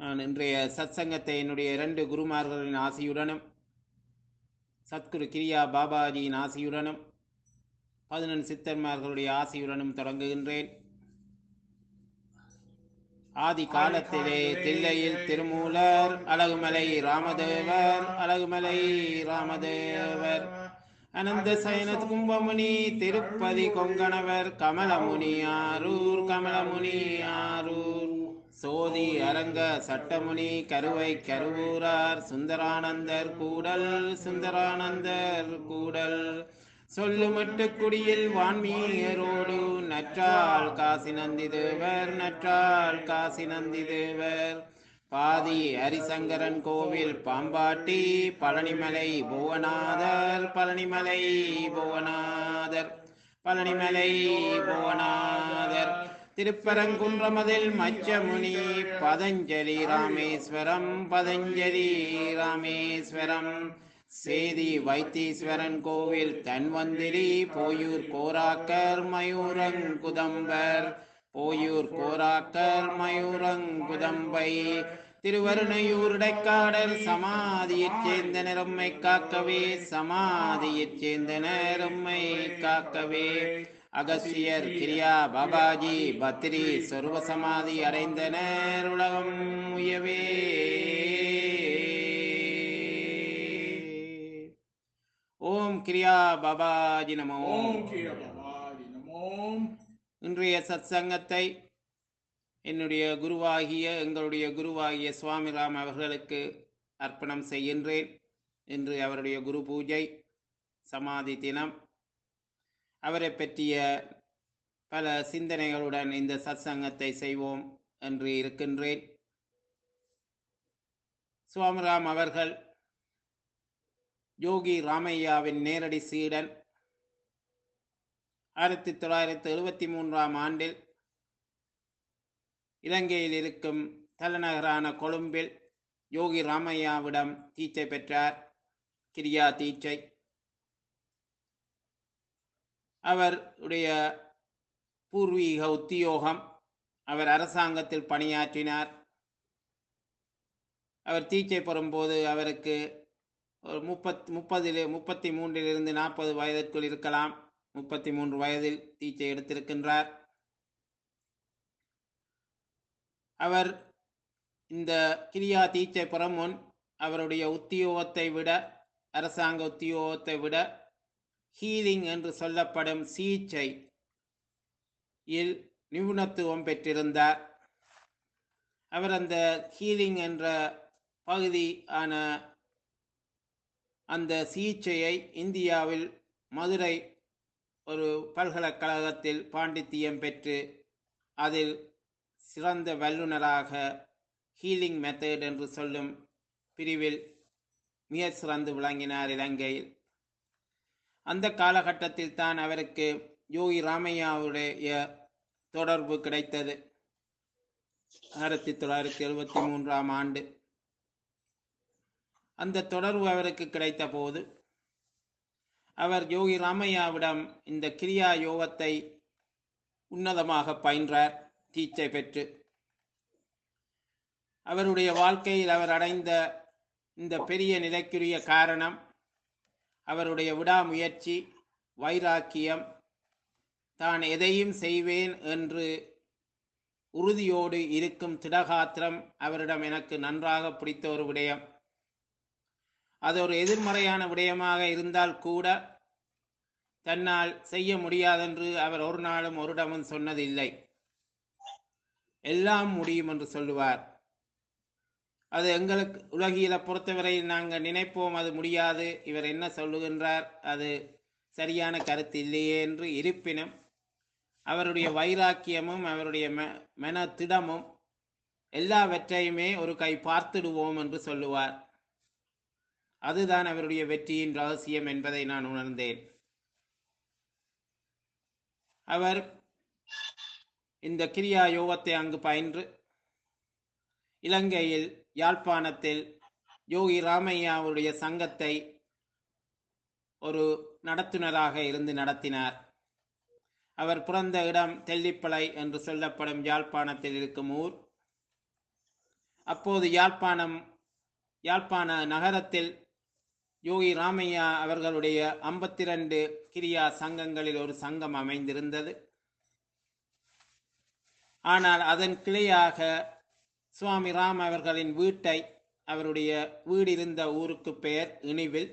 நான் இன்றைய சத்சங்கத்தை என்னுடைய இரண்டு குருமார்களின் ஆசியுடனும் சத்குரு கிரியா பாபாஜியின் ஆசியுடனும் பதினெண் சித்தர்மார்களுடைய ஆசியுடனும் தொடங்குகின்றேன் ஆதி காலத்திலே தில்லையில் திருமூலர் அழகுமலை ராமதேவர் அழகுமலை ராமதேவர் அனந்த சயனத் கும்பமுனி திருப்பதி கொங்கணவர் கமலமுனி ஆரூர் கமலமுனி ஆரூர் சோதி அரங்க சட்டமுனி கருவை கருவூரார் சுந்தரானந்தர் கூடல் சுந்தரானந்தர் கூடல் சொல்லுமட்டு குடியில் வான்மீயரோடு நற்றால் காசி நந்தி தேவர் நற்றால் காசி நந்தி தேவர் பாதி ஹரிசங்கரன் கோவில் பாம்பாட்டி பழனிமலை புவனாதர் பழனிமலை புவனாதர் பழனிமலை புவனாதர் திருப்பரங்குன்றமதில் மச்சமுனி பதஞ்சலி ராமேஸ்வரம் பதஞ்சலி ராமேஸ்வரம் சேதி வைத்தீஸ்வரன் கோவில் தன்வந்திரி போயூர் கோராக்கர் மயூரங்குதம்பர் போயூர் கோராக்கர் மயூரங்குதம்பை திருவருணையூர் இடைக்காடர் சமாதியைச் சேர்ந்த நிறம்மை காக்கவே சமாதியைச் சேர்ந்த நிறம்மை காக்கவே அகசியர் கிரியா பாபாஜி பத்ரி சொருவ சமாதி அடைந்தனர் உலகம் உயவே ஓம் கிரியா பாபாஜி நமோ ஓம் கிரிய பவாதி நமோம் இன்றைய சத்சங்கத்தை என்னுடைய குருவாகிய எங்களுடைய குருவாகிய சுவாமிராம் அவர்களுக்கு அர்ப்பணம் செய்கின்றேன் இன்று அவருடைய குரு பூஜை சமாதி தினம் அவரை பற்றிய பல சிந்தனைகளுடன் இந்த சத்சங்கத்தை செய்வோம் என்று இருக்கின்றேன் சுவாமிராம் அவர்கள் யோகி ராமையாவின் நேரடி சீடன் ஆயிரத்தி தொள்ளாயிரத்தி எழுபத்தி மூன்றாம் ஆண்டில் இலங்கையில் இருக்கும் தலைநகரான கொழும்பில் யோகி ராமையாவிடம் தீட்சை பெற்றார் கிரியா தீட்சை அவருடைய பூர்வீக உத்தியோகம் அவர் அரசாங்கத்தில் பணியாற்றினார் அவர் தீட்சை பெறும்போது அவருக்கு ஒரு முப்பத் முப்பதில் முப்பத்தி மூன்றிலிருந்து நாற்பது வயதிற்குள் இருக்கலாம் முப்பத்தி மூன்று வயதில் தீட்சை எடுத்திருக்கின்றார் அவர் இந்த கிரியா தீட்சை பெறும் முன் அவருடைய உத்தியோகத்தை விட அரசாங்க உத்தியோகத்தை விட ஹீலிங் என்று சொல்லப்படும் சிகிச்சை இல் நிபுணத்துவம் பெற்றிருந்தார் அவர் அந்த ஹீலிங் என்ற பகுதி ஆன அந்த சிகிச்சையை இந்தியாவில் மதுரை ஒரு பல்கலைக்கழகத்தில் பாண்டித்தியம் பெற்று அதில் சிறந்த வல்லுநராக ஹீலிங் மெத்தட் என்று சொல்லும் பிரிவில் மிக சிறந்து விளங்கினார் இலங்கையில் அந்த காலகட்டத்தில் தான் அவருக்கு யோகி ராமையாவுடைய தொடர்பு கிடைத்தது ஆயிரத்தி தொள்ளாயிரத்தி எழுபத்தி மூன்றாம் ஆண்டு அந்த தொடர்பு அவருக்கு கிடைத்த போது அவர் யோகி ராமையாவிடம் இந்த கிரியா யோகத்தை உன்னதமாக பயின்றார் தீட்சை பெற்று அவருடைய வாழ்க்கையில் அவர் அடைந்த இந்த பெரிய நிலைக்குரிய காரணம் அவருடைய விடாமுயற்சி வைராக்கியம் தான் எதையும் செய்வேன் என்று உறுதியோடு இருக்கும் திடகாத்திரம் அவரிடம் எனக்கு நன்றாக பிடித்த ஒரு விடயம் அது ஒரு எதிர்மறையான விடயமாக இருந்தால் கூட தன்னால் செய்ய முடியாதென்று அவர் ஒரு நாளும் ஒருடமும் சொன்னதில்லை எல்லாம் முடியும் என்று சொல்லுவார் அது எங்களுக்கு உலகியலை பொறுத்தவரையில் நாங்கள் நினைப்போம் அது முடியாது இவர் என்ன சொல்லுகின்றார் அது சரியான கருத்து இல்லையே என்று இருப்பினும் அவருடைய வைராக்கியமும் அவருடைய ம மன திடமும் எல்லாவற்றையுமே ஒரு கை பார்த்துடுவோம் என்று சொல்லுவார் அதுதான் அவருடைய வெற்றியின் ரகசியம் என்பதை நான் உணர்ந்தேன் அவர் இந்த கிரியா யோகத்தை அங்கு பயின்று இலங்கையில் யாழ்ப்பாணத்தில் யோகி ராமையாவுடைய சங்கத்தை ஒரு நடத்துனராக இருந்து நடத்தினார் அவர் பிறந்த இடம் தெல்லிப்பளை என்று சொல்லப்படும் யாழ்ப்பாணத்தில் இருக்கும் ஊர் அப்போது யாழ்ப்பாணம் யாழ்ப்பாண நகரத்தில் யோகி ராமையா அவர்களுடைய ஐம்பத்தி ரெண்டு கிரியா சங்கங்களில் ஒரு சங்கம் அமைந்திருந்தது ஆனால் அதன் கிளையாக சுவாமி ராம் அவர்களின் வீட்டை அவருடைய வீடு இருந்த ஊருக்கு பெயர் இனிவில்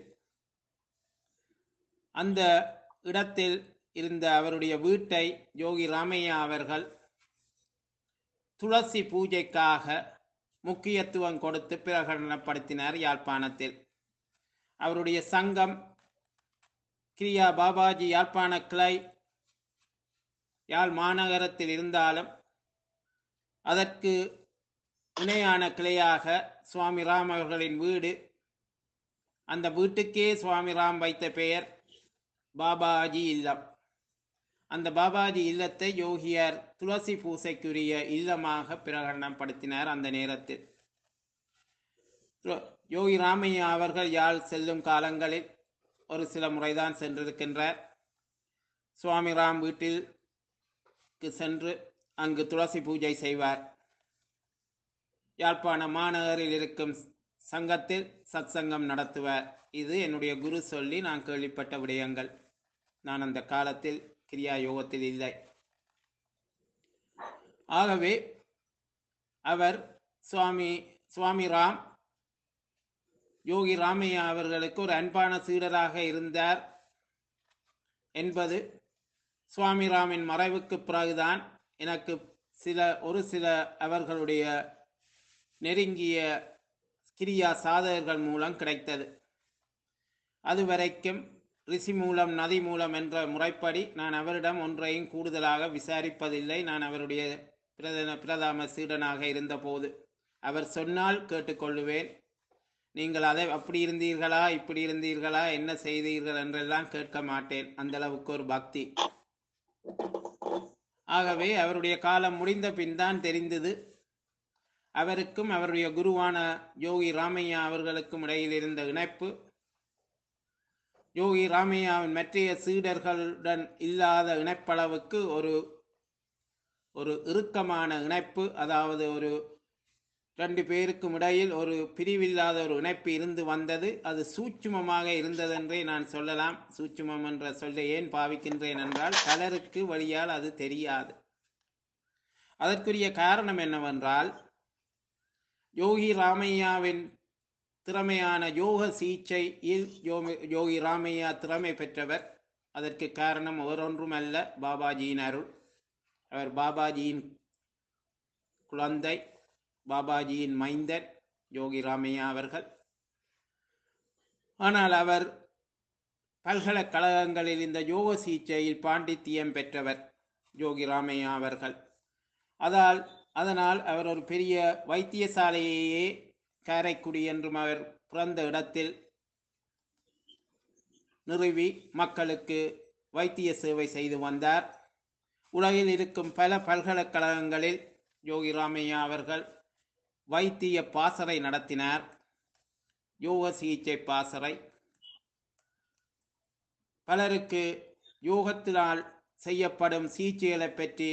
அந்த இடத்தில் இருந்த அவருடைய வீட்டை யோகி ராமையா அவர்கள் துளசி பூஜைக்காக முக்கியத்துவம் கொடுத்து பிரகடனப்படுத்தினார் யாழ்ப்பாணத்தில் அவருடைய சங்கம் கிரியா பாபாஜி யாழ்ப்பாண கிளை யாழ் மாநகரத்தில் இருந்தாலும் அதற்கு இணையான கிளையாக சுவாமி ராம் அவர்களின் வீடு அந்த வீட்டுக்கே சுவாமி ராம் வைத்த பெயர் பாபாஜி இல்லம் அந்த பாபாஜி இல்லத்தை யோகியார் துளசி பூசைக்குரிய இல்லமாக பிரகடனப்படுத்தினார் அந்த நேரத்தில் யோ- யோகி ராமையா அவர்கள் யாழ் செல்லும் காலங்களில் ஒரு சில முறைதான் சென்றிருக்கின்றார் சுவாமி ராம் வீட்டிற்கு சென்று அங்கு துளசி பூஜை செய்வார் யாழ்ப்பாண மாநகரில் இருக்கும் சங்கத்தில் சத்சங்கம் நடத்துவார் இது என்னுடைய குரு சொல்லி நான் கேள்விப்பட்ட விடயங்கள் நான் அந்த காலத்தில் கிரியா யோகத்தில் இல்லை ஆகவே அவர் சுவாமி சுவாமி ராம் யோகி ராமையா அவர்களுக்கு ஒரு அன்பான சீடராக இருந்தார் என்பது சுவாமி ராமின் மறைவுக்கு பிறகுதான் எனக்கு சில ஒரு சில அவர்களுடைய நெருங்கிய கிரியா சாதகர்கள் மூலம் கிடைத்தது அதுவரைக்கும் ரிஷி மூலம் நதி மூலம் என்ற முறைப்படி நான் அவரிடம் ஒன்றையும் கூடுதலாக விசாரிப்பதில்லை நான் அவருடைய பிரதன பிரதாம சீடனாக இருந்தபோது அவர் சொன்னால் கேட்டுக்கொள்ளுவேன் நீங்கள் அதை அப்படி இருந்தீர்களா இப்படி இருந்தீர்களா என்ன செய்தீர்கள் என்றெல்லாம் கேட்க மாட்டேன் அந்த அளவுக்கு ஒரு பக்தி ஆகவே அவருடைய காலம் முடிந்த பின் தான் தெரிந்தது அவருக்கும் அவருடைய குருவான யோகி ராமையா அவர்களுக்கும் இடையில் இருந்த இணைப்பு யோகி ராமையாவின் மற்றைய சீடர்களுடன் இல்லாத இணைப்பளவுக்கு ஒரு ஒரு இறுக்கமான இணைப்பு அதாவது ஒரு ரெண்டு பேருக்கும் இடையில் ஒரு பிரிவில்லாத ஒரு இணைப்பு இருந்து வந்தது அது சூட்சுமமாக இருந்ததென்றே நான் சொல்லலாம் சூட்சுமம் என்ற சொல்லை ஏன் பாவிக்கின்றேன் என்றால் பலருக்கு வழியால் அது தெரியாது அதற்குரிய காரணம் என்னவென்றால் யோகி ராமையாவின் திறமையான யோக சிகிச்சையில் யோமி- யோகி ராமையா திறமை பெற்றவர் அதற்கு காரணம் ஒவ்வொன்றும் அல்ல பாபாஜியின் அருள் அவர் பாபாஜியின் குழந்தை பாபாஜியின் மைந்தன் யோகி ராமையா அவர்கள் ஆனால் அவர் பல்கலைக்கழகங்களில் இந்த யோக சிகிச்சையில் பாண்டித்தியம் பெற்றவர் யோகி ராமையா அவர்கள் அதால் அதனால் அவர் ஒரு பெரிய வைத்தியசாலையையே காரைக்குடி என்றும் அவர் பிறந்த இடத்தில் நிறுவி மக்களுக்கு வைத்திய சேவை செய்து வந்தார் உலகில் இருக்கும் பல பல்கலைக்கழகங்களில் யோகி ராமையா அவர்கள் வைத்திய பாசறை நடத்தினார் யோக சிகிச்சை பாசறை பலருக்கு யோகத்தினால் செய்யப்படும் சிகிச்சைகளை பற்றி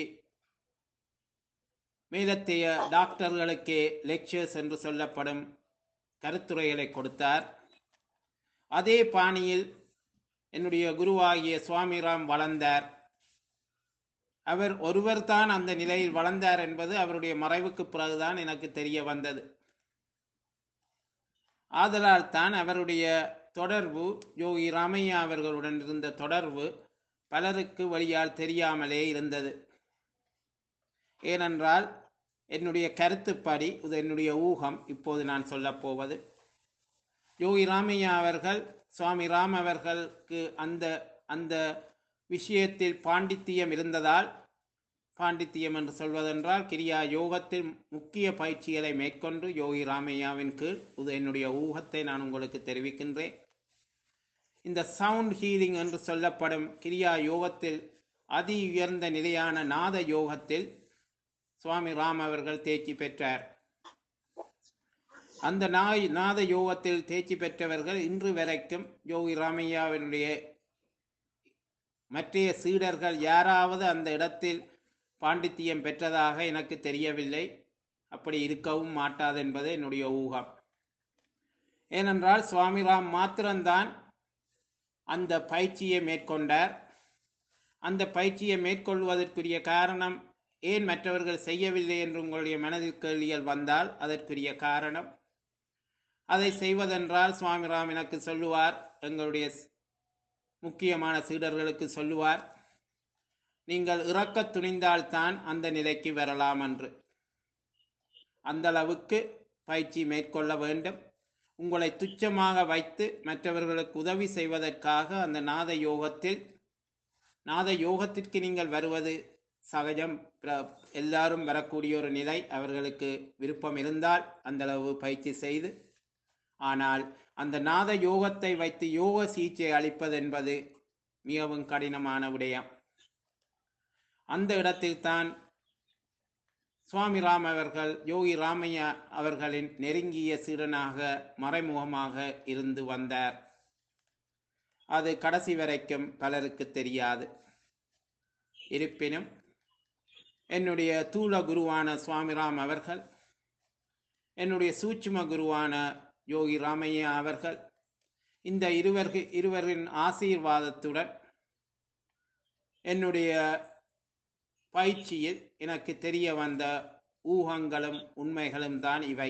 மேலத்தைய டாக்டர்களுக்கே லெக்சர்ஸ் என்று சொல்லப்படும் கருத்துரைகளை கொடுத்தார் அதே பாணியில் என்னுடைய குருவாகிய சுவாமிராம் வளர்ந்தார் அவர் ஒருவர்தான் அந்த நிலையில் வளர்ந்தார் என்பது அவருடைய மறைவுக்கு பிறகுதான் எனக்கு தெரிய வந்தது ஆதலால் தான் அவருடைய தொடர்பு யோகி ராமையா அவர்களுடன் இருந்த தொடர்பு பலருக்கு வழியால் தெரியாமலே இருந்தது ஏனென்றால் என்னுடைய கருத்துப்படி இது என்னுடைய ஊகம் இப்போது நான் சொல்லப் போவது யோகி ராமையா அவர்கள் சுவாமி ராம் அவர்களுக்கு அந்த அந்த விஷயத்தில் பாண்டித்தியம் இருந்ததால் பாண்டித்தியம் என்று சொல்வதென்றால் கிரியா யோகத்தில் முக்கிய பயிற்சிகளை மேற்கொண்டு யோகி ராமையாவின் கீழ் இது என்னுடைய ஊகத்தை நான் உங்களுக்கு தெரிவிக்கின்றேன் இந்த சவுண்ட் ஹீலிங் என்று சொல்லப்படும் கிரியா யோகத்தில் அதி உயர்ந்த நிலையான நாத யோகத்தில் சுவாமி ராம் அவர்கள் தேர்ச்சி பெற்றார் அந்த நாய் நாத யோகத்தில் தேர்ச்சி பெற்றவர்கள் இன்று வரைக்கும் யோகி ராமையாவினுடைய மற்றைய சீடர்கள் யாராவது அந்த இடத்தில் பாண்டித்தியம் பெற்றதாக எனக்கு தெரியவில்லை அப்படி இருக்கவும் மாட்டாது என்பது என்னுடைய ஊகம் ஏனென்றால் சுவாமிராம் மாத்திரம்தான் அந்த பயிற்சியை மேற்கொண்டார் அந்த பயிற்சியை மேற்கொள்வதற்குரிய காரணம் ஏன் மற்றவர்கள் செய்யவில்லை என்று உங்களுடைய மனதில் கேள்விகள் வந்தால் அதற்குரிய காரணம் அதை செய்வதென்றால் சுவாமிராம் எனக்கு சொல்லுவார் எங்களுடைய ஸ்- முக்கியமான சீடர்களுக்கு சொல்லுவார் நீங்கள் இறக்க துணிந்தால்தான் அந்த நிலைக்கு வரலாம் என்று அந்த அளவுக்கு பயிற்சி மேற்கொள்ள வேண்டும் உங்களை துச்சமாக வைத்து மற்றவர்களுக்கு உதவி செய்வதற்காக அந்த நாத யோகத்தில் நாத யோகத்திற்கு நீங்கள் வருவது சகஜம் பிர- எல்லாரும் வரக்கூடிய ஒரு நிலை அவர்களுக்கு விருப்பம் இருந்தால் அந்த அளவு பயிற்சி செய்து ஆனால் அந்த நாத யோகத்தை வைத்து யோக சிகிச்சை அளிப்பது என்பது மிகவும் கடினமான விடயம் அந்த இடத்தில்தான் சுவாமி ராம் அவர்கள் யோகி ராமையா அவர்களின் நெருங்கிய சீடனாக மறைமுகமாக இருந்து வந்தார் அது கடைசி வரைக்கும் பலருக்கு தெரியாது இருப்பினும் என்னுடைய தூள குருவான சுவாமிராம் அவர்கள் என்னுடைய சூட்சும குருவான யோகி ராமையா அவர்கள் இந்த இருவர்கள் இருவரின் ஆசீர்வாதத்துடன் என்னுடைய பயிற்சியில் எனக்கு தெரிய வந்த ஊகங்களும் உண்மைகளும் தான் இவை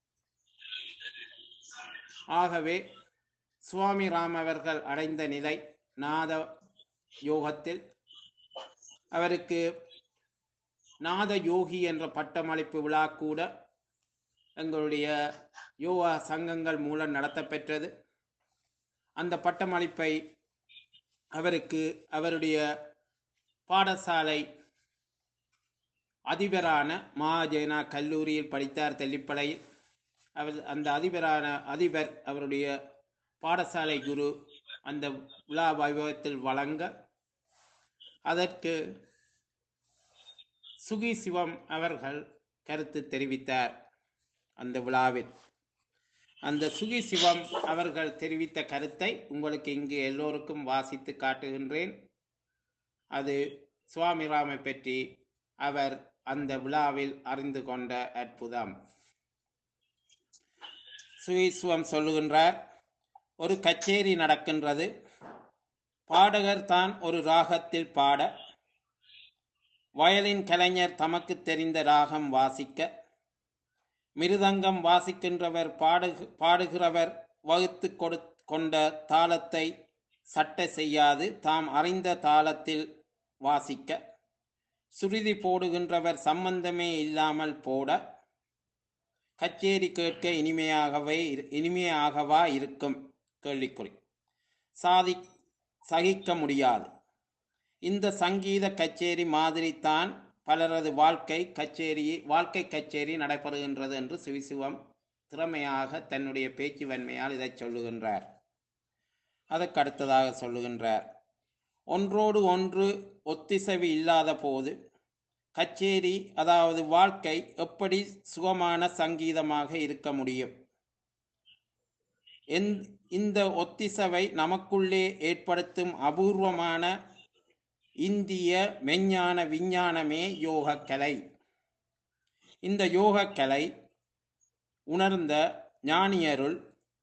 ஆகவே சுவாமி ராம் அவர்கள் அடைந்த நிலை நாத யோகத்தில் அவருக்கு நாத யோகி என்ற பட்டமளிப்பு விழா கூட எங்களுடைய யோகா சங்கங்கள் மூலம் நடத்தப்பெற்றது அந்த பட்டமளிப்பை அவருக்கு அவருடைய பாடசாலை அதிபரான மகாஜனா கல்லூரியில் படித்தார் தெல்லிப்பளையில் அவர் அந்த அதிபரான அதிபர் அவருடைய பாடசாலை குரு அந்த விழா வைபவத்தில் வழங்க அதற்கு சுகி சிவம் அவர்கள் கருத்து தெரிவித்தார் அந்த விழாவில் அந்த சுகி சிவம் அவர்கள் தெரிவித்த கருத்தை உங்களுக்கு இங்கு எல்லோருக்கும் வாசித்து காட்டுகின்றேன் அது சுவாமிராமை பற்றி அவர் அந்த விழாவில் அறிந்து கொண்ட அற்புதம் சுயசுவம் சொல்லுகின்றார் ஒரு கச்சேரி நடக்கின்றது பாடகர் தான் ஒரு ராகத்தில் பாட வயலின் கலைஞர் தமக்கு தெரிந்த ராகம் வாசிக்க மிருதங்கம் வாசிக்கின்றவர் பாடுகு பாடுகிறவர் வகுத்து கொடு கொண்ட தாளத்தை சட்டை செய்யாது தாம் அறிந்த தாளத்தில் வாசிக்க சுருதி போடுகின்றவர் சம்பந்தமே இல்லாமல் போட கச்சேரி கேட்க இனிமையாகவே இரு- இனிமையாகவா இருக்கும் கேள்விக்குறி சாதி சகிக்க முடியாது இந்த சங்கீத கச்சேரி மாதிரி தான் பலரது வாழ்க்கை கச்சேரி வாழ்க்கை கச்சேரி நடைபெறுகின்றது என்று சிவசிவம் திறமையாக தன்னுடைய பேச்சு வன்மையால் இதை சொல்லுகின்றார் அதற்கு அடுத்ததாக சொல்லுகின்றார் ஒன்றோடு ஒன்று ஒத்திசைவு இல்லாத போது கச்சேரி அதாவது வாழ்க்கை எப்படி சுகமான சங்கீதமாக இருக்க முடியும் எந்- இந்த ஒத்திசைவை நமக்குள்ளே ஏற்படுத்தும் அபூர்வமான இந்திய மெஞ்ஞான விஞ்ஞானமே யோகக்கலை இந்த யோகக்கலை உணர்ந்த ஞானியருள்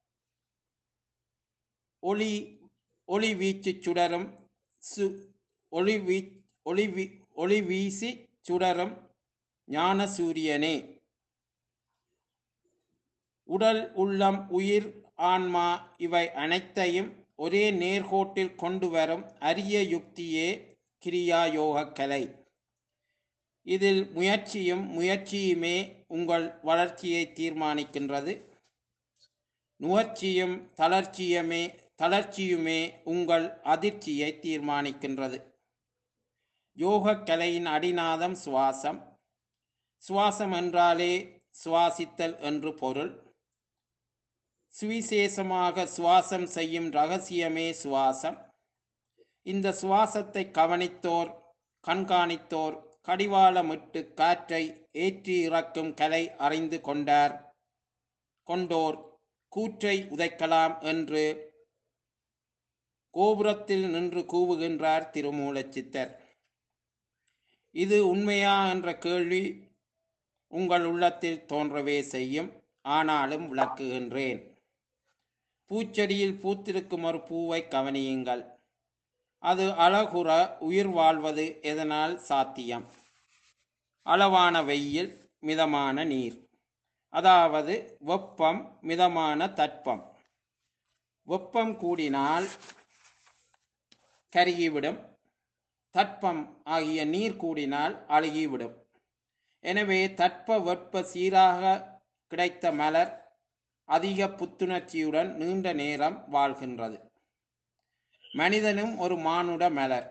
ஒளி ஒளி வீச்சு சுடரும் சு ஒளி வீ ஒளி வீ ஒளி வீசி சுடரும் ஞான சூரியனே உடல் உள்ளம் உயிர் ஆன்மா இவை அனைத்தையும் ஒரே நேர்கோட்டில் கொண்டு வரும் அரிய யுக்தியே கிரியா யோகக் கலை இதில் முயற்சியும் முயற்சியுமே உங்கள் வளர்ச்சியை தீர்மானிக்கின்றது நுகர்ச்சியும் தளர்ச்சியுமே தளர்ச்சியுமே உங்கள் அதிர்ச்சியை தீர்மானிக்கின்றது யோகக் கலையின் அடிநாதம் சுவாசம் சுவாசம் என்றாலே சுவாசித்தல் என்று பொருள் சுவிசேஷமாக சுவாசம் செய்யும் ரகசியமே சுவாசம் இந்த சுவாசத்தை கவனித்தோர் கண்காணித்தோர் கடிவாளமிட்டு காற்றை ஏற்றி இறக்கும் கலை அறிந்து கொண்டார் கொண்டோர் கூற்றை உதைக்கலாம் என்று கோபுரத்தில் நின்று கூவுகின்றார் திருமூலச் சித்தர் இது உண்மையா என்ற கேள்வி உங்கள் உள்ளத்தில் தோன்றவே செய்யும் ஆனாலும் விளக்குகின்றேன் பூச்செடியில் பூத்திருக்கும் ஒரு பூவை கவனியுங்கள் அது அழகுற உயிர் வாழ்வது எதனால் சாத்தியம் அளவான வெயில் மிதமான நீர் அதாவது வெப்பம் மிதமான தட்பம் வெப்பம் கூடினால் கருகிவிடும் தட்பம் ஆகிய நீர் கூடினால் அழுகிவிடும் எனவே தட்ப வெப்ப சீராக கிடைத்த மலர் அதிக புத்துணர்ச்சியுடன் நீண்ட நேரம் வாழ்கின்றது மனிதனும் ஒரு மானுட மலர்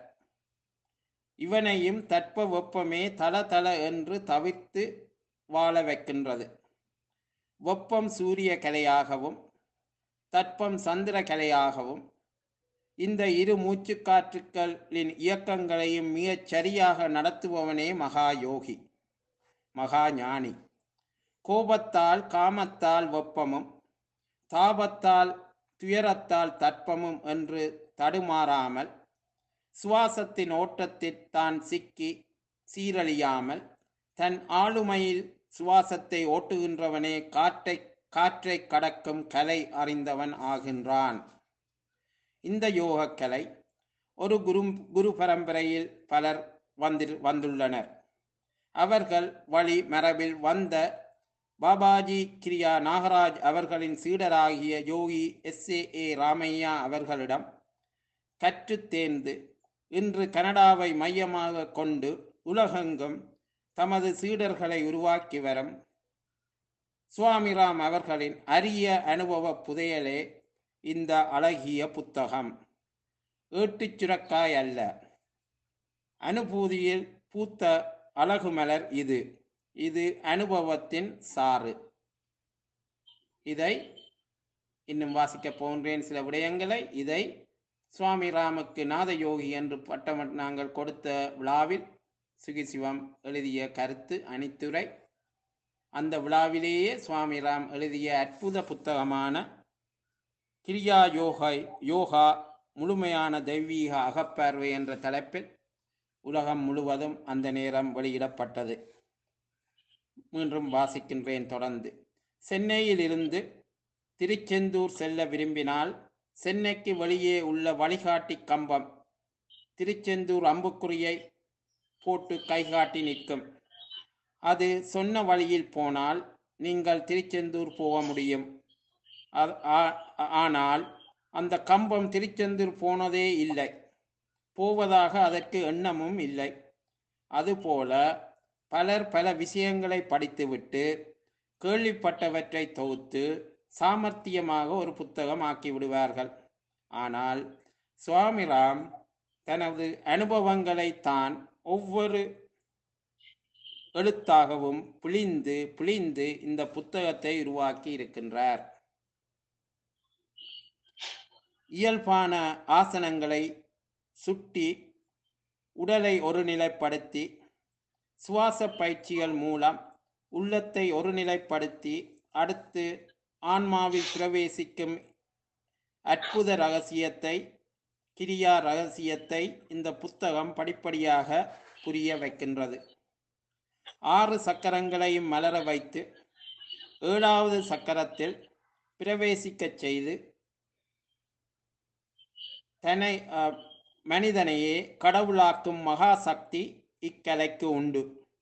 இவனையும் தட்ப வெப்பமே தல தல என்று தவிர்த்து வாழ வைக்கின்றது வெப்பம் சூரிய கலையாகவும் தட்பம் சந்திர கலையாகவும் இந்த இரு மூச்சுக்காற்றுக்களின் இயக்கங்களையும் மிகச் சரியாக நடத்துபவனே மகா யோகி மகா ஞானி கோபத்தால் காமத்தால் வெப்பமும் தாபத்தால் துயரத்தால் தட்பமும் என்று தடுமாறாமல் சுவாசத்தின் ஓட்டத்தில் தான் சிக்கி சீரழியாமல் தன் ஆளுமையில் சுவாசத்தை ஓட்டுகின்றவனே காற்றை காற்றை கடக்கும் கலை அறிந்தவன் ஆகின்றான் இந்த யோகக்கலை ஒரு குரு குரு பரம்பரையில் பலர் வந்து வந்துள்ளனர் அவர்கள் வழி மரபில் வந்த பாபாஜி கிரியா நாகராஜ் அவர்களின் சீடராகிய யோகி எஸ் ஏ ஏ ராமையா அவர்களிடம் கற்றுத் தேர்ந்து இன்று கனடாவை மையமாக கொண்டு உலகெங்கும் தமது சீடர்களை உருவாக்கி வரும் சுவாமிராம் அவர்களின் அரிய அனுபவ புதையலே இந்த அழகிய புத்தகம் ஏட்டுச் சுரக்காய் அல்ல அனுபூதியில் பூத்த அழகு மலர் இது இது அனுபவத்தின் சாறு இதை இன்னும் வாசிக்கப் போகின்றேன் சில விடயங்களை இதை சுவாமி ராமுக்கு நாதயோகி என்று பட்டம் நாங்கள் கொடுத்த விழாவில் சுகிசிவம் எழுதிய கருத்து அணித்துரை அந்த விழாவிலேயே சுவாமி ராம் எழுதிய அற்புத புத்தகமான கிரியா யோகா யோகா முழுமையான தெய்வீக அகப்பார்வை என்ற தலைப்பில் உலகம் முழுவதும் அந்த நேரம் வெளியிடப்பட்டது மீண்டும் வாசிக்கின்றேன் தொடர்ந்து சென்னையில் இருந்து திருச்செந்தூர் செல்ல விரும்பினால் சென்னைக்கு வெளியே உள்ள வழிகாட்டி கம்பம் திருச்செந்தூர் அம்புக்குறியை போட்டு கைகாட்டி நிற்கும் அது சொன்ன வழியில் போனால் நீங்கள் திருச்செந்தூர் போக முடியும் அ- ஆ- ஆனால் அந்த கம்பம் திருச்செந்தூர் போனதே இல்லை போவதாக அதற்கு எண்ணமும் இல்லை அதுபோல பலர் பல விஷயங்களை படித்துவிட்டு கேள்விப்பட்டவற்றை தொகுத்து சாமர்த்தியமாக ஒரு புத்தகம் ஆக்கி விடுவார்கள் ஆனால் சுவாமிராம் தனது அனுபவங்களை தான் ஒவ்வொரு எழுத்தாகவும் பிழிந்து பிழிந்து இந்த புத்தகத்தை உருவாக்கி இருக்கின்றார் இயல்பான ஆசனங்களை சுட்டி உடலை ஒருநிலைப்படுத்தி சுவாச பயிற்சிகள் மூலம் உள்ளத்தை ஒருநிலைப்படுத்தி அடுத்து ஆன்மாவில் பிரவேசிக்கும் அற்புத ரகசியத்தை கிரியா ரகசியத்தை இந்த புத்தகம் படிப்படியாக புரிய வைக்கின்றது ஆறு சக்கரங்களையும் மலர வைத்து ஏழாவது சக்கரத்தில் பிரவேசிக்கச் செய்து தன்னை அஹ், மனிதனையே கடவுளாக்கும் மகா சக்தி இக்கலைக்கு உண்டு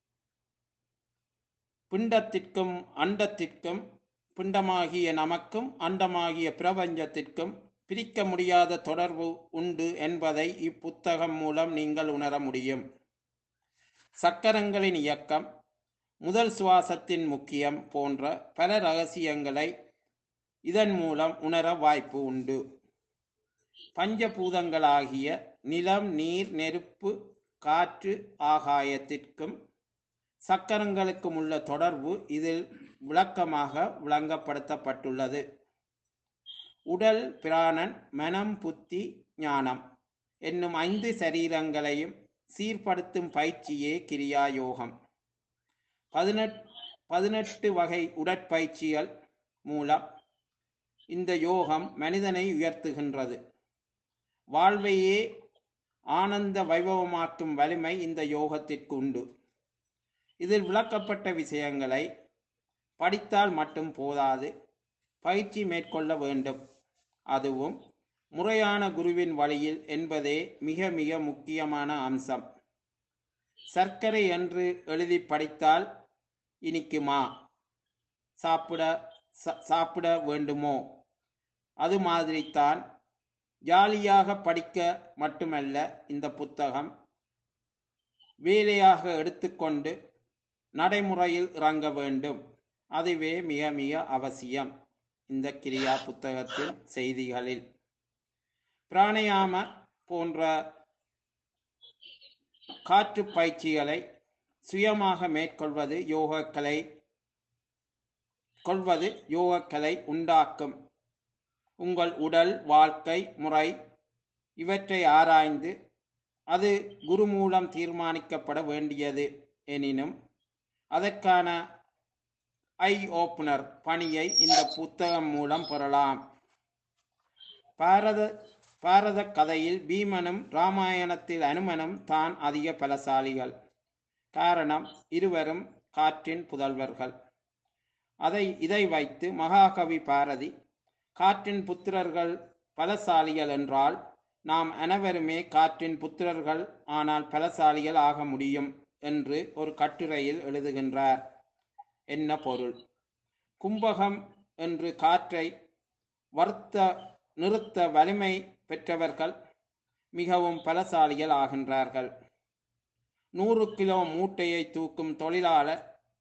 பிண்டத்திற்கும் அண்டத்திற்கும் பிண்டமாகிய நமக்கும் அண்டமாகிய பிரபஞ்சத்திற்கும் பிரிக்க முடியாத தொடர்பு உண்டு என்பதை இப்புத்தகம் மூலம் நீங்கள் உணர முடியும் சக்கரங்களின் இயக்கம் முதல் சுவாசத்தின் முக்கியம் போன்ற பல ரகசியங்களை இதன் மூலம் உணர வாய்ப்பு உண்டு பஞ்சபூதங்களாகிய நிலம் நீர் நெருப்பு காற்று ஆகாயத்திற்கும் சக்கரங்களுக்கும் உள்ள தொடர்பு இதில் விளக்கமாக விளங்கப்படுத்தப்பட்டுள்ளது உடல் பிராணன் மனம் புத்தி ஞானம் என்னும் ஐந்து சரீரங்களையும் சீர்படுத்தும் பயிற்சியே கிரியா யோகம் பதினெட் பதினெட்டு வகை உடற்பயிற்சிகள் மூலம் இந்த யோகம் மனிதனை உயர்த்துகின்றது வாழ்வையே ஆனந்த வைபவமாக்கும் வலிமை இந்த யோகத்திற்கு உண்டு இதில் விளக்கப்பட்ட விஷயங்களை படித்தால் மட்டும் போதாது பயிற்சி மேற்கொள்ள வேண்டும் அதுவும் முறையான குருவின் வழியில் என்பதே மிக மிக முக்கியமான அம்சம் சர்க்கரை என்று எழுதி படித்தால் இனிக்குமா சாப்பிட சா- சாப்பிட வேண்டுமோ அது மாதிரித்தான் ஜாலியாக படிக்க மட்டுமல்ல இந்த புத்தகம் வேலையாக எடுத்துக்கொண்டு நடைமுறையில் இறங்க வேண்டும் அதுவே மிக மிக அவசியம் இந்த கிரியா புத்தகத்தின் செய்திகளில் பிராணயாம போன்ற காற்று பயிற்சிகளை சுயமாக மேற்கொள்வது யோகக்கலை கொள்வது யோகக்கலை உண்டாக்கும் உங்கள் உடல் வாழ்க்கை முறை இவற்றை ஆராய்ந்து அது குரு மூலம் தீர்மானிக்கப்பட வேண்டியது எனினும் அதற்கான ஐ ஓப்பனர் பணியை இந்த புத்தகம் மூலம் பெறலாம் பாரத பாரத கதையில் பீமனும் ராமாயணத்தில் அனுமனும் தான் அதிக பலசாலிகள் காரணம் இருவரும் காற்றின் புதல்வர்கள் அதை இதை வைத்து மகாகவி பாரதி காற்றின் புத்திரர்கள் பலசாலிகள் என்றால் நாம் அனைவருமே காற்றின் புத்திரர்கள் ஆனால் பலசாலிகள் ஆக முடியும் என்று ஒரு கட்டுரையில் எழுதுகின்றார் என்ன பொருள் கும்பகம் என்று காற்றை வர்த்த நிறுத்த வலிமை பெற்றவர்கள் மிகவும் பலசாலிகள் ஆகின்றார்கள் நூறு கிலோ மூட்டையை தூக்கும் தொழிலாளர்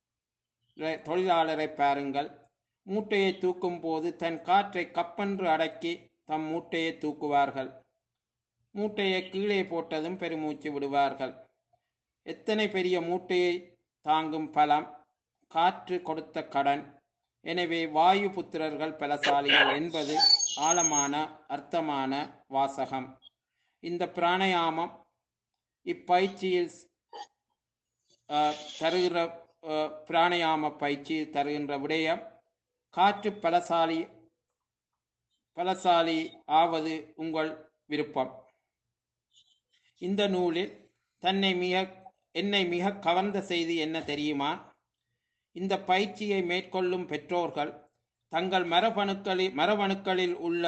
தொழிலாளரை பாருங்கள் மூட்டையை தூக்கும் போது தன் காற்றை கப்பென்று அடக்கி தம் மூட்டையை தூக்குவார்கள் மூட்டையை கீழே போட்டதும் பெருமூச்சு விடுவார்கள் எத்தனை பெரிய மூட்டையை தாங்கும் பலம் காற்று கொடுத்த கடன் எனவே வாயு புத்திரர்கள் பலசாலிகள் என்பது ஆழமான அர்த்தமான வாசகம் இந்த பிராணயாமம் இப்பயிற்சியில் அஹ், தருகிற அஹ், பிராணயாம பயிற்சியில் தருகின்ற விடயம் காற்று பலசாலி பலசாலி ஆவது உங்கள் விருப்பம் இந்த நூலில் தன்னை மிக என்னை மிக கவர்ந்த செய்தி என்ன தெரியுமா இந்த பயிற்சியை மேற்கொள்ளும் பெற்றோர்கள் தங்கள் மரபணுக்களில் மரபணுக்களில் உள்ள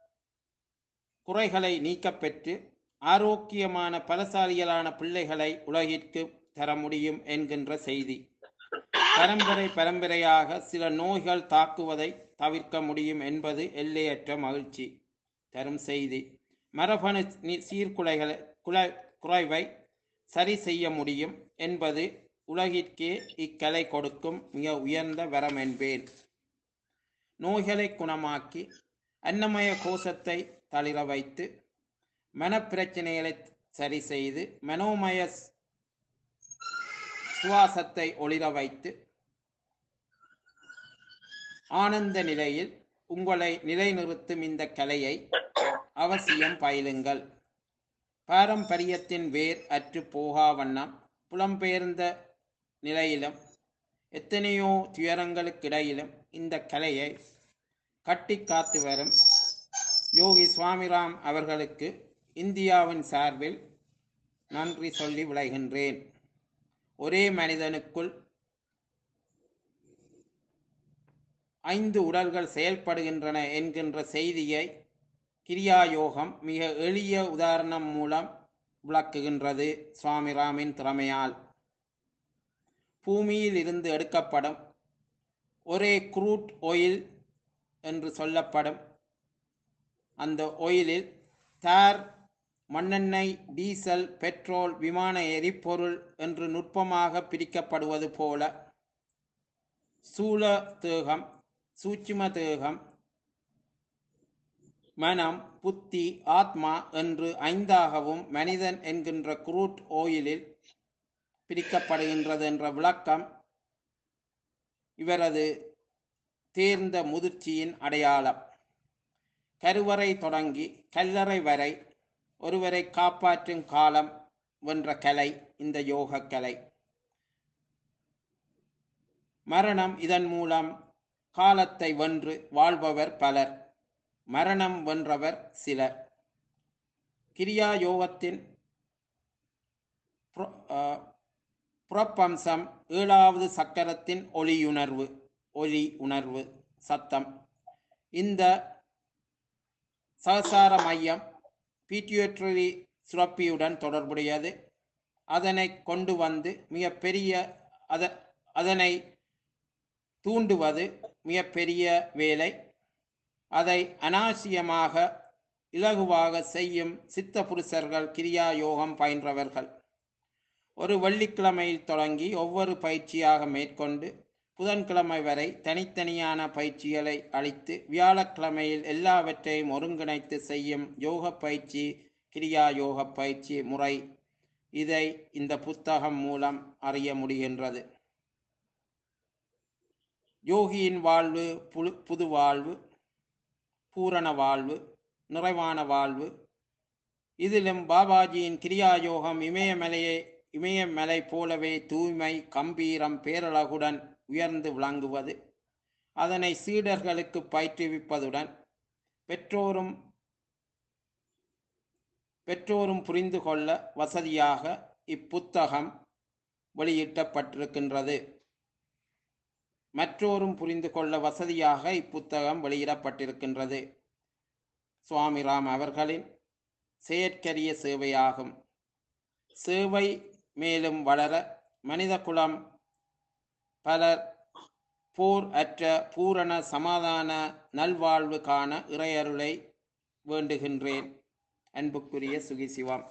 குறைகளை நீக்கப்பெற்று ஆரோக்கியமான பலசாலிகளான பிள்ளைகளை உலகிற்கு தர முடியும் என்கின்ற செய்தி பரம்பரை பரம்பரையாக சில நோய்கள் தாக்குவதை தவிர்க்க முடியும் என்பது எல்லையற்ற மகிழ்ச்சி தரும் செய்தி மரபணு நி- சீர்குலைகளை குலை குறைவை சரி செய்ய முடியும் என்பது உலகிற்கே இக்கலை கொடுக்கும் மிக உயர்ந்த வரம் என்பேன் நோய்களை குணமாக்கி அன்னமய கோஷத்தை தளிர வைத்து மனப்பிரச்சனைகளை சரி செய்து மனோமய ஸ்- சுவாசத்தை ஒளிர வைத்து ஆனந்த நிலையில் உங்களை நிலைநிறுத்தும் இந்த கலையை அவசியம் பயிலுங்கள் பாரம்பரியத்தின் வேர் அற்று போகா வண்ணம் புலம்பெயர்ந்த நிலையிலும் எத்தனையோ துயரங்களுக்கிடையிலும் இந்த கலையை கட்டி காத்து வரும் யோகி சுவாமிராம் அவர்களுக்கு இந்தியாவின் சார்பில் நன்றி சொல்லி விளைகின்றேன் ஒரே மனிதனுக்குள் ஐந்து உடல்கள் செயல்படுகின்றன என்கின்ற செய்தியை கிரியா யோகம் மிக எளிய உதாரணம் மூலம் விளக்குகின்றது சுவாமிராமின் திறமையால் பூமியில் இருந்து எடுக்கப்படும் ஒரே குரூட் ஆயில் என்று சொல்லப்படும் அந்த ஆயிலில் தார் மண்ணெண்ணெய் டீசல் பெட்ரோல் விமான எரிபொருள் என்று நுட்பமாக பிரிக்கப்படுவது போல சூழ தேகம் சூட்சும தேகம் மனம் புத்தி ஆத்மா என்று ஐந்தாகவும் மனிதன் என்கின்ற குரூட் ஓயிலில் பிரிக்கப்படுகின்றது என்ற விளக்கம் இவரது தேர்ந்த முதிர்ச்சியின் அடையாளம் கருவறை தொடங்கி கல்லறை வரை ஒருவரை காப்பாற்றும் காலம் வென்ற கலை இந்த யோக கலை மரணம் இதன் மூலம் காலத்தை வென்று வாழ்பவர் பலர் மரணம் வென்றவர் சிலர் கிரியா யோகத்தின் புர- ஆ, புறப்பம்சம் ஏழாவது சக்கரத்தின் ஒளியுணர்வு ஒளி உணர்வு சத்தம் இந்த சகசார மையம் பீட்டியோட்ரி சுரப்பியுடன் தொடர்புடையது அதனை கொண்டு வந்து மிகப்பெரிய அத அதனை தூண்டுவது மிகப்பெரிய வேலை அதை அனாவசியமாக இலகுவாக செய்யும் சித்த புருஷர்கள் கிரியா யோகம் பயின்றவர்கள் ஒரு வெள்ளிக்கிழமையில் தொடங்கி ஒவ்வொரு பயிற்சியாக மேற்கொண்டு புதன்கிழமை வரை தனித்தனியான பயிற்சிகளை அளித்து வியாழக்கிழமையில் எல்லாவற்றையும் ஒருங்கிணைத்து செய்யும் யோக பயிற்சி கிரியா யோக பயிற்சி முறை இதை இந்த புத்தகம் மூலம் அறிய முடிகின்றது யோகியின் வாழ்வு புது புது வாழ்வு பூரண வாழ்வு நிறைவான வாழ்வு இதிலும் பாபாஜியின் கிரியா யோகம் இமயமலையை இமயமலை போலவே தூய்மை கம்பீரம் பேரழகுடன் உயர்ந்து விளங்குவது அதனை சீடர்களுக்கு பயிற்றுவிப்பதுடன் பெற்றோரும் பெற்றோரும் புரிந்து கொள்ள வசதியாக இப்புத்தகம் வெளியிட்டப்பட்டிருக்கின்றது மற்றோரும் புரிந்து கொள்ள வசதியாக இப்புத்தகம் வெளியிடப்பட்டிருக்கின்றது சுவாமி ராம் அவர்களின் செயற்கரிய சேவையாகும் சேவை மேலும் வளர மனித குலம் பலர் போர் அற்ற பூரண சமாதான நல்வாழ்வு காண இறையருளை வேண்டுகின்றேன் அன்புக்குரிய சுகிசிவம்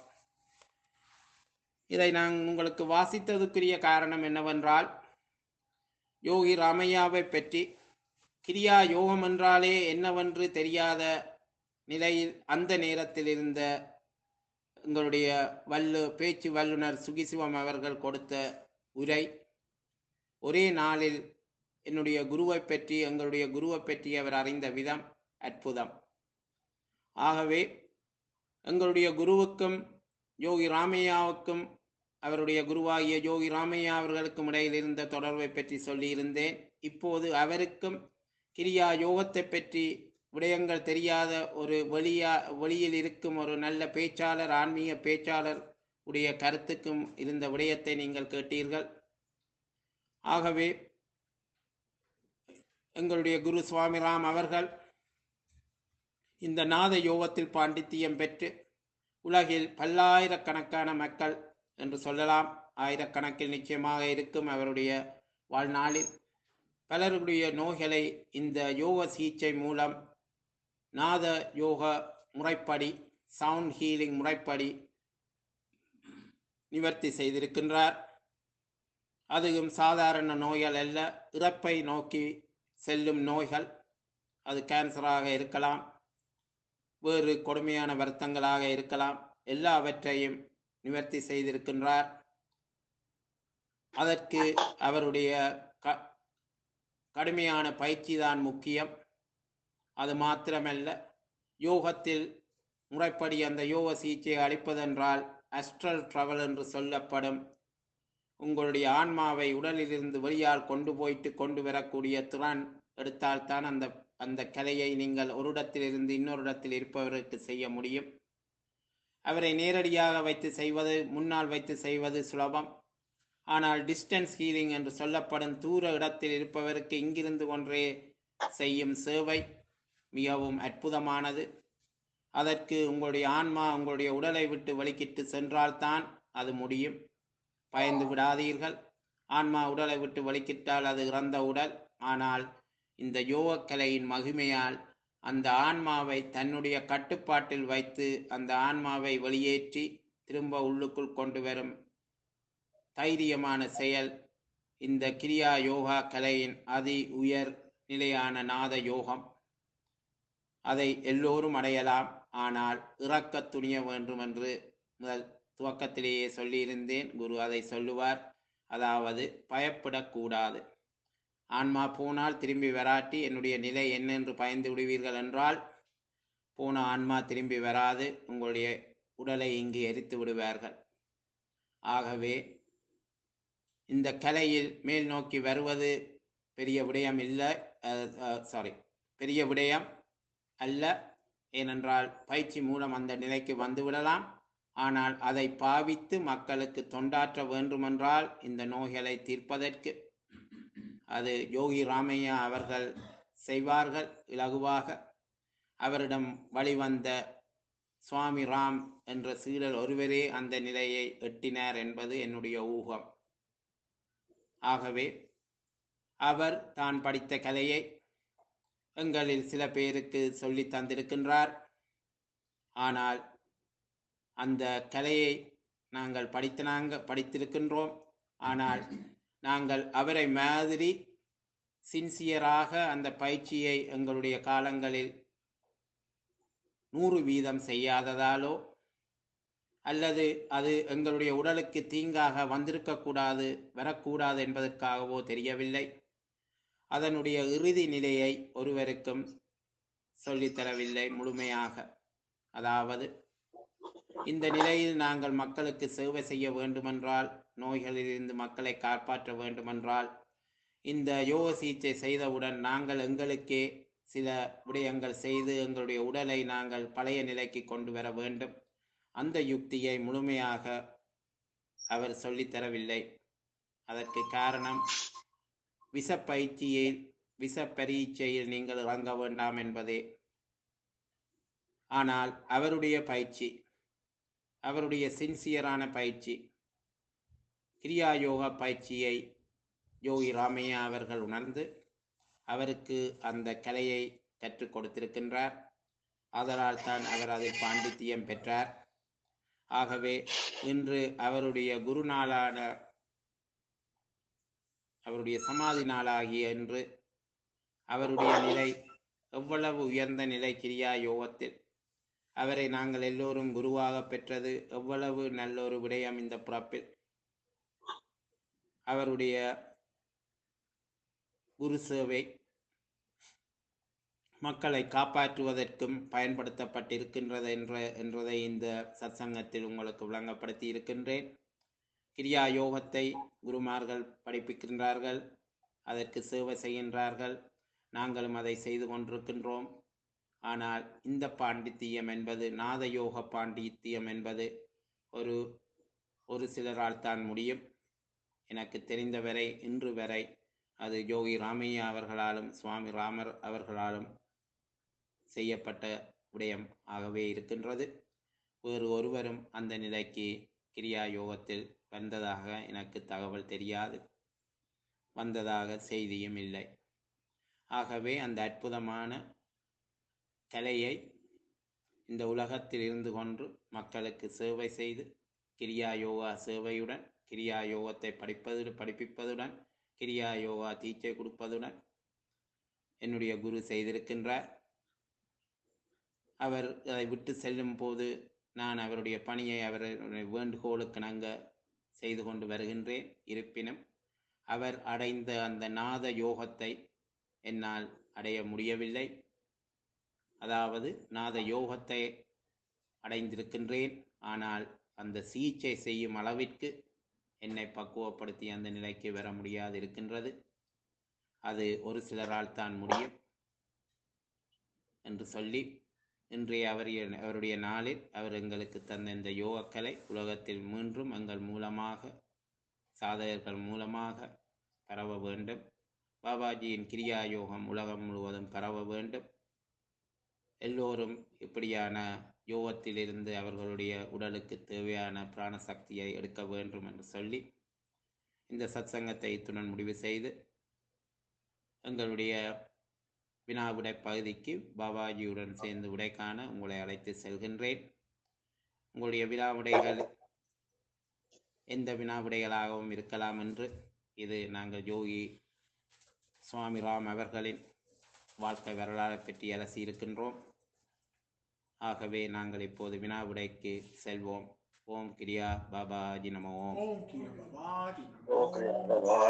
இதை நான் உங்களுக்கு வாசித்ததுக்குரிய காரணம் என்னவென்றால் யோகி ராமையாவை பற்றி கிரியா யோகம் என்றாலே என்னவென்று தெரியாத நிலையில் அந்த நேரத்தில் இருந்த எங்களுடைய வல்லு பேச்சு வல்லுனர் சுகிசிவம் அவர்கள் கொடுத்த உரை ஒரே நாளில் என்னுடைய குருவை பற்றி எங்களுடைய குருவை பற்றி அவர் அறிந்த விதம் அற்புதம் ஆகவே எங்களுடைய குருவுக்கும் யோகி ராமையாவுக்கும் அவருடைய குருவாகிய யோகி ராமையா அவர்களுக்கும் இடையில் இருந்த தொடர்பை பற்றி சொல்லியிருந்தேன் இப்போது அவருக்கும் கிரியா யோகத்தை பற்றி விடயங்கள் தெரியாத ஒரு வெளியா வெளியில் இருக்கும் ஒரு நல்ல பேச்சாளர் ஆன்மீக பேச்சாளர் உடைய கருத்துக்கும் இருந்த விடயத்தை நீங்கள் கேட்டீர்கள் ஆகவே எங்களுடைய குரு சுவாமிராம் அவர்கள் இந்த நாத யோகத்தில் பாண்டித்தியம் பெற்று உலகில் பல்லாயிரக்கணக்கான மக்கள் என்று சொல்லலாம் ஆயிரக்கணக்கில் நிச்சயமாக இருக்கும் அவருடைய வாழ்நாளில் பலருடைய நோய்களை இந்த யோக சிகிச்சை மூலம் நாத யோக முறைப்படி சவுண்ட் ஹீலிங் முறைப்படி நிவர்த்தி செய்திருக்கின்றார் அதுவும் சாதாரண நோய்கள் அல்ல இறப்பை நோக்கி செல்லும் நோய்கள் அது கேன்சராக இருக்கலாம் வேறு கொடுமையான வருத்தங்களாக இருக்கலாம் எல்லாவற்றையும் நிவர்த்தி செய்திருக்கின்றார் அதற்கு அவருடைய க கடுமையான பயிற்சி தான் முக்கியம் அது மாத்திரமல்ல யோகத்தில் முறைப்படி அந்த யோக சிகிச்சையை அளிப்பதென்றால் அஸ்ட்ரல் ட்ரவல் என்று சொல்லப்படும் உங்களுடைய ஆன்மாவை உடலிலிருந்து வெளியால் கொண்டு போயிட்டு கொண்டு வரக்கூடிய திறன் எடுத்தால்தான் அந்த அந்த கலையை நீங்கள் ஒரு இடத்திலிருந்து இன்னொரு இடத்தில் இருப்பவருக்கு செய்ய முடியும் அவரை நேரடியாக வைத்து செய்வது முன்னால் வைத்து செய்வது சுலபம் ஆனால் டிஸ்டன்ஸ் ஹீலிங் என்று சொல்லப்படும் தூர இடத்தில் இருப்பவருக்கு இங்கிருந்து கொன்றே செய்யும் சேவை மிகவும் அற்புதமானது அதற்கு உங்களுடைய ஆன்மா உங்களுடைய உடலை விட்டு வலிக்கிட்டு சென்றால்தான் அது முடியும் பயந்து விடாதீர்கள் ஆன்மா உடலை விட்டு வலிக்கிட்டால் அது இறந்த உடல் ஆனால் இந்த யோகக்கலையின் மகிமையால் அந்த ஆன்மாவை தன்னுடைய கட்டுப்பாட்டில் வைத்து அந்த ஆன்மாவை வெளியேற்றி திரும்ப உள்ளுக்குள் கொண்டு வரும் தைரியமான செயல் இந்த கிரியா யோகா கலையின் அதி உயர் நிலையான நாத யோகம் அதை எல்லோரும் அடையலாம் ஆனால் இறக்க துணிய வேண்டும் என்று முதல் துவக்கத்திலேயே சொல்லியிருந்தேன் குரு அதை சொல்லுவார் அதாவது பயப்படக்கூடாது ஆன்மா போனால் திரும்பி வராட்டி என்னுடைய நிலை என்னென்று பயந்து விடுவீர்கள் என்றால் போன ஆன்மா திரும்பி வராது உங்களுடைய உடலை இங்கு எரித்து விடுவார்கள் ஆகவே இந்த கலையில் மேல் நோக்கி வருவது பெரிய விடயம் இல்லை சாரி பெரிய விடயம் அல்ல ஏனென்றால் பயிற்சி மூலம் அந்த நிலைக்கு வந்து விடலாம் ஆனால் அதை பாவித்து மக்களுக்கு தொண்டாற்ற வேண்டுமென்றால் இந்த நோய்களை தீர்ப்பதற்கு அது யோகி ராமையா அவர்கள் செய்வார்கள் இலகுவாக அவரிடம் வழிவந்த சுவாமி ராம் என்ற சீடர் ஒருவரே அந்த நிலையை எட்டினார் என்பது என்னுடைய ஊகம் ஆகவே அவர் தான் படித்த கலையை எங்களில் சில பேருக்கு சொல்லி தந்திருக்கின்றார் ஆனால் அந்த கலையை நாங்கள் படித்தனாங்க படித்திருக்கின்றோம் ஆனால் நாங்கள் அவரை மாதிரி சின்சியராக அந்த பயிற்சியை எங்களுடைய காலங்களில் நூறு வீதம் செய்யாததாலோ அல்லது அது எங்களுடைய உடலுக்கு தீங்காக வந்திருக்கக்கூடாது வரக்கூடாது என்பதற்காகவோ தெரியவில்லை அதனுடைய இறுதி நிலையை ஒருவருக்கும் சொல்லித்தரவில்லை முழுமையாக அதாவது இந்த நிலையில் நாங்கள் மக்களுக்கு சேவை செய்ய வேண்டுமென்றால் நோய்களிலிருந்து மக்களை காப்பாற்ற வேண்டுமென்றால் இந்த யோக சிகிச்சை செய்தவுடன் நாங்கள் எங்களுக்கே சில விடயங்கள் செய்து எங்களுடைய உடலை நாங்கள் பழைய நிலைக்கு கொண்டு வர வேண்டும் அந்த யுக்தியை முழுமையாக அவர் சொல்லித்தரவில்லை அதற்கு காரணம் விஷப்பயிற்சியில் விஷ பரீட்சையில் நீங்கள் இறங்க வேண்டாம் என்பதே ஆனால் அவருடைய பயிற்சி அவருடைய சின்சியரான பயிற்சி கிரியா யோகா பயிற்சியை யோகி ராமையா அவர்கள் உணர்ந்து அவருக்கு அந்த கலையை கற்றுக் கொடுத்திருக்கின்றார் அதனால் தான் அவர் அதில் பாண்டித்தியம் பெற்றார் ஆகவே இன்று அவருடைய குரு நாளான அவருடைய சமாதி நாளாகிய இன்று அவருடைய நிலை எவ்வளவு உயர்ந்த நிலை கிரியா யோகத்தில் அவரை நாங்கள் எல்லோரும் குருவாக பெற்றது எவ்வளவு நல்லொரு விடயம் இந்த பிறப்பில் அவருடைய குரு சேவை மக்களை காப்பாற்றுவதற்கும் பயன்படுத்தப்பட்டிருக்கின்றது என்ற என்றதை இந்த சத்சங்கத்தில் உங்களுக்கு விளங்கப்படுத்தி இருக்கின்றேன் கிரியா யோகத்தை குருமார்கள் படிப்பிக்கின்றார்கள் அதற்கு சேவை செய்கின்றார்கள் நாங்களும் அதை செய்து கொண்டிருக்கின்றோம் ஆனால் இந்த பாண்டித்தியம் என்பது நாத யோக பாண்டித்தியம் என்பது ஒரு ஒரு சிலரால் தான் முடியும் எனக்கு தெரிந்தவரை இன்று வரை அது யோகி ராமையா அவர்களாலும் சுவாமி ராமர் அவர்களாலும் செய்யப்பட்ட விடயம் ஆகவே இருக்கின்றது வேறு ஒருவரும் அந்த நிலைக்கு கிரியா யோகத்தில் வந்ததாக எனக்கு தகவல் தெரியாது வந்ததாக செய்தியும் இல்லை ஆகவே அந்த அற்புதமான கலையை இந்த உலகத்தில் இருந்து கொண்டு மக்களுக்கு சேவை செய்து கிரியா யோகா சேவையுடன் கிரியா யோகத்தை படிப்பது படிப்பிப்பதுடன் கிரியா யோகா தீட்சை கொடுப்பதுடன் என்னுடைய குரு செய்திருக்கின்றார் அவர் அதை விட்டு செல்லும் போது நான் அவருடைய பணியை அவருடைய வேண்டுகோளுக்கு நாங்க செய்து கொண்டு வருகின்றேன் இருப்பினும் அவர் அடைந்த அந்த நாத யோகத்தை என்னால் அடைய முடியவில்லை அதாவது நாத யோகத்தை அடைந்திருக்கின்றேன் ஆனால் அந்த சிகிச்சை செய்யும் அளவிற்கு என்னை பக்குவப்படுத்தி அந்த நிலைக்கு வர முடியாது இருக்கின்றது அது ஒரு சிலரால் தான் முடியும் என்று சொல்லி இன்றைய அவரிய அவருடைய நாளில் அவர் எங்களுக்கு தந்த இந்த யோகக்கலை உலகத்தில் மீண்டும் எங்கள் மூலமாக சாதகர்கள் மூலமாக பரவ வேண்டும் பாபாஜியின் கிரியா யோகம் உலகம் முழுவதும் பரவ வேண்டும் எல்லோரும் இப்படியான யோகத்திலிருந்து அவர்களுடைய உடலுக்கு தேவையான பிராண சக்தியை எடுக்க வேண்டும் என்று சொல்லி இந்த சத்சங்கத்தை இத்துடன் முடிவு செய்து எங்களுடைய வினா விடை பகுதிக்கு பாபாஜியுடன் சேர்ந்து விடை காண உங்களை அழைத்து செல்கின்றேன் உங்களுடைய வினா விடைகள் எந்த வினா விடைகளாகவும் இருக்கலாம் என்று இது நாங்கள் யோகி சுவாமி ராம் அவர்களின் வாழ்க்கை வரலாறை பற்றி அலசி இருக்கின்றோம் ஆகவே நாங்கள் இப்போது வினா விடைக்கு செல்வோம் ஓம் கிரியா பாபாஜி நம ஓம் ஓம் கிரிய பவாதி ஓகே